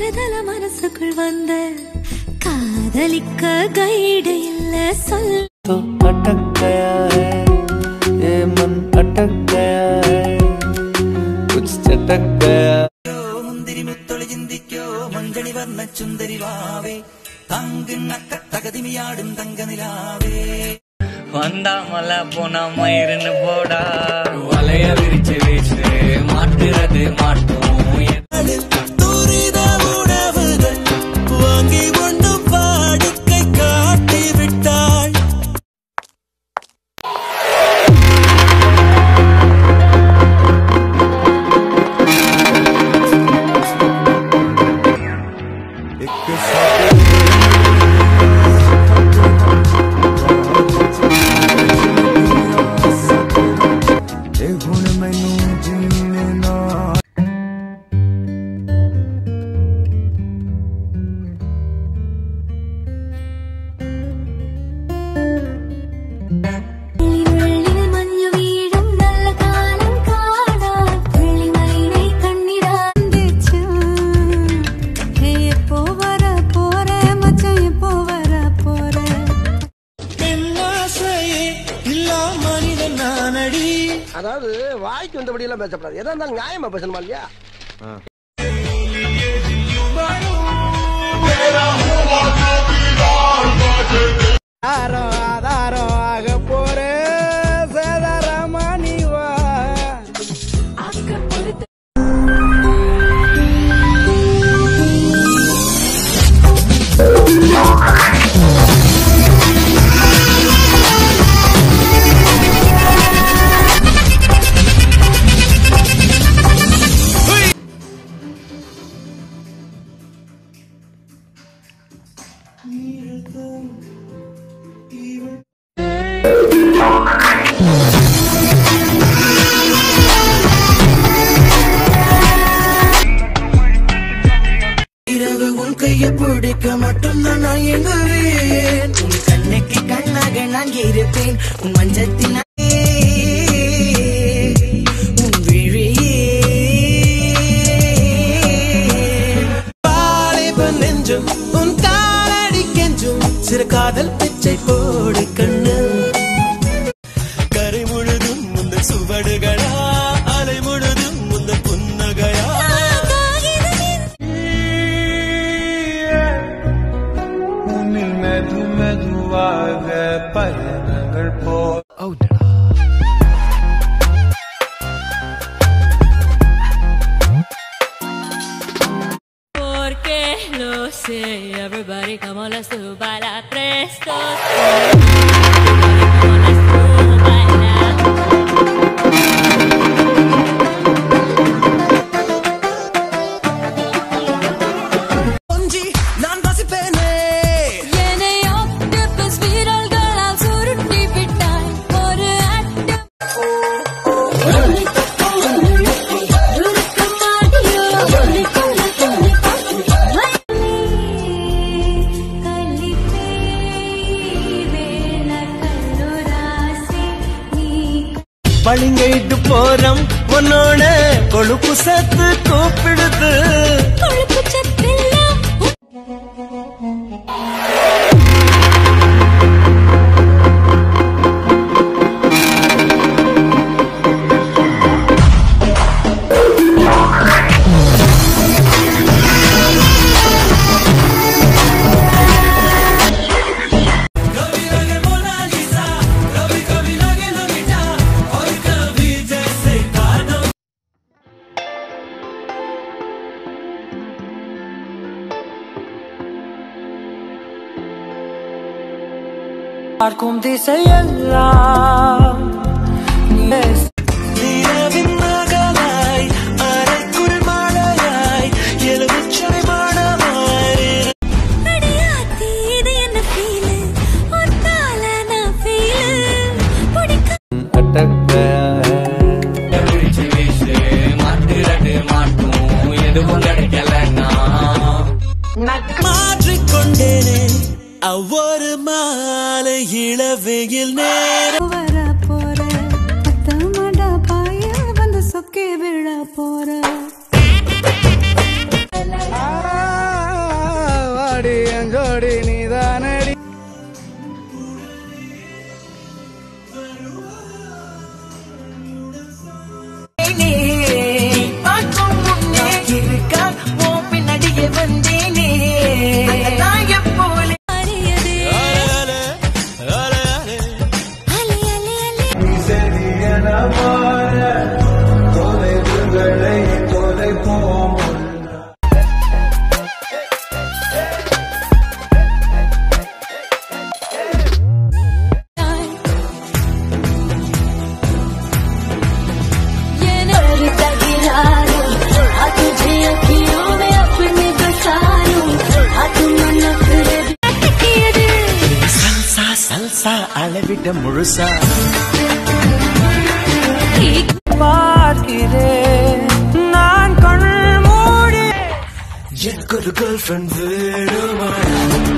தருதல மனசுக்குள் வந்த காதலிக்க கைடு இல்ல சொல் तो अटक गया है ये मन अटक गया है कुछ चटक गया മുന്തിരി മുത്തൊളി ചിന്തിക്കോ മഞ്ചണി വർണ്ണ ചുന്ദരി വാവേ തങ്കുന്നക്ക തകതിമിയാടും തങ്കനിലാവേ வந்தா மலை போனா மயிருன்னு போடா வலைய விரிச்சு வீச்சு மாட்டுறது மாட்டோம் துரித உணவுகள் வாங்கி ஒன்றும் வாடிக்கை காட்டி விட்டாள் வெள்ளி மஞ்சு வீழும் நல்ல காலம் காணா வெள்ளிமயிலை கண்ணிராந்துச்சு எப்போ வர போற மச்சம் எப்போ வர போற பெண்ணாசையே இல்லா மனிதன் நானடி அதாவது வாய்க்கு வந்தபடி எல்லாம் பேசப்படாது எதா இருந்தாலும் நியாயமா பேசணுமா இல்லையா ஆதாரம் ஆதாரம் ஆக போற சேதாரமா நீ வா இரவு உன் கையை பிடிக்க மட்டும்தான் நான் எங்குவேன் உன் கண்ணுக்கு கண்ணாக நான் இருப்பேன் உன் மஞ்சத்தின் உன் விழியே வாலிபன் நெஞ்சும் உன் காலடி கெஞ்சும் சிறு காதல் பிச்சை போடு கண்ணு கரை முழுதும் முந்த சுவடுகளா அலை முழுதும் முந்த புன்னகையா உன்னில் மெது மெதுவாக பயணங்கள் போ Porque lo sé, everybody come on, let's do baila tres, dos, uno. Everybody come on, let's do baila. கொஞ்சி நான் வசிப்பேனே என்னை octopus விரல்களால் சுருட்டி விட்டாய். ஒரு அட்டு- இருக்க மாட்டியோ? கலிப்பேய் வேண கல்லுராசி நீ பளிங்கிட்டு போறோம் உன்னோட கொழுப்பு சத்து கூப்பிடுது கொழுப்பு சத்தெல்லாம் பார்க்கும் திசையெல்லாம் நீ நிலவின் மகளாய் அரைக்குள் மழையாய் எலுமிச்சை மணமாய் அடியாத்தி இது என்ன ஃபீல் ஒரு கால நான் ஃபீல் பிடிக்க अटक गया है விரிச்சு வீசு மாட்டுறது மாட்டோம் எதுவும் கிடைக்கலன்னா மாற்றிக்கொண்டேனே அவ்வொரு மாலை இளவெயில் நேரம் வர போற பத்தமடா பாய வந்து சொக்கே விழ போற ஆ அளவிட்ட முழுசா பார்க்கிறேன் நான் கண் மூடி எனக்கு ஒரு கேர்ள் ஃப்ரெண்ட் வேணுமா